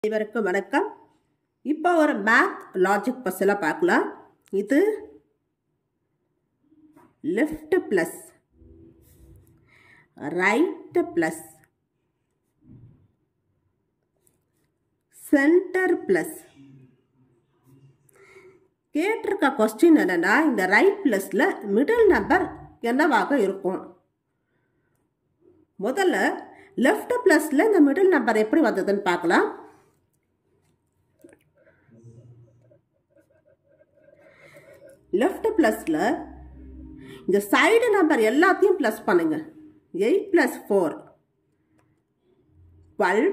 அனைவருக்கும் வணக்கம் இப்போ ஒரு மேத் லாஜிக் பஸ்ஸில் பார்க்கலாம் இது left plus right plus centre plus கேட்டிருக்க கொஸ்டின் என்னன்னா இந்த ரைட் ப்ளஸில் மிடில் நம்பர் என்னவாக இருக்கும் முதல்ல லெஃப்ட் ப்ளஸில் இந்த மிடில் நம்பர் எப்படி வந்ததுன்னு பார்க்கலாம் லெஃப்ட் ப்ளஸில் இந்த சைடு நம்பர் எல்லாத்தையும் ப்ளஸ் பண்ணுங்க eight plus four twelve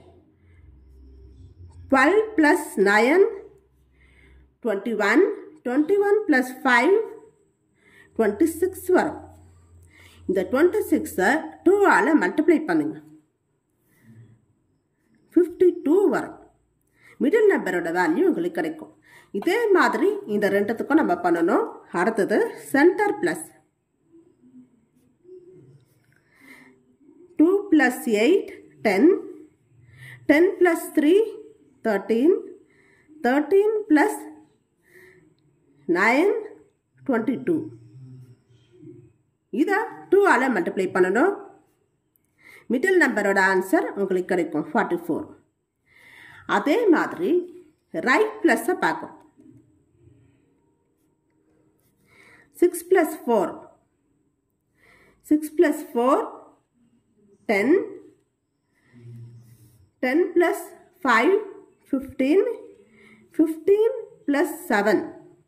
twelve plus nine twenty one twenty one plus five twenty six வரும் இந்த டுவெண்ட்டி சிக்ஸை டூவால் மல்டிப்ளை பண்ணுங்க ஃபிஃப்டி டூ வரும் மிடில் நம்பரோட வேல்யூ உங்களுக்கு கிடைக்கும் இதே மாதிரி இந்த ரெண்டுத்துக்கும் நம்ம பண்ணணும் அடுத்தது centre plus two plus eight ten ten plus three thirteen thirteen plus nine twenty two இதை டூவால் மல்டிப்ளை பண்ணணும் மிடில் நம்பரோட ஆன்சர் உங்களுக்கு கிடைக்கும் ஃபார்ட்டி ஃபோர் அதே மாதிரி ரைட் ப்ளஸ்ஸை பார்க்கும் six plus four six plus four ten ten plus five fifteen fifteen plus seven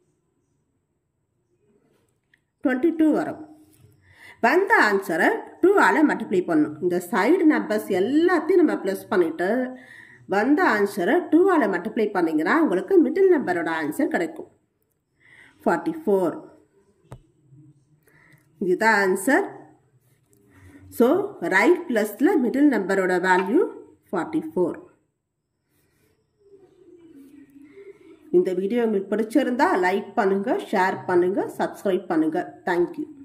twenty two வரும் வந்த ஆன்சரை டூவால் மல்டிப்ளை பண்ணும் இந்த சைடு நம்பர்ஸ் எல்லாத்தையும் நம்ம ப்ளஸ் பண்ணிவிட்டு வந்த ஆன்சரை டூவால் மல்டிப்ளை பண்ணிங்கன்னா உங்களுக்கு மிடில் நம்பரோட ஆன்சர் கிடைக்கும் ஃபார்ட்டி ஃபோர் இதுதான் ஆன்சர் ஸோ ரைட் ப்ளஸில் மிடில் நம்பரோட வேல்யூ ஃபார்ட்டி ஃபோர் இந்த வீடியோ உங்களுக்கு பிடிச்சிருந்தா லைக் பண்ணுங்கள் ஷேர் பண்ணுங்கள் சப்ஸ்கிரைப் பண்ணுங்கள் தேங்க்யூ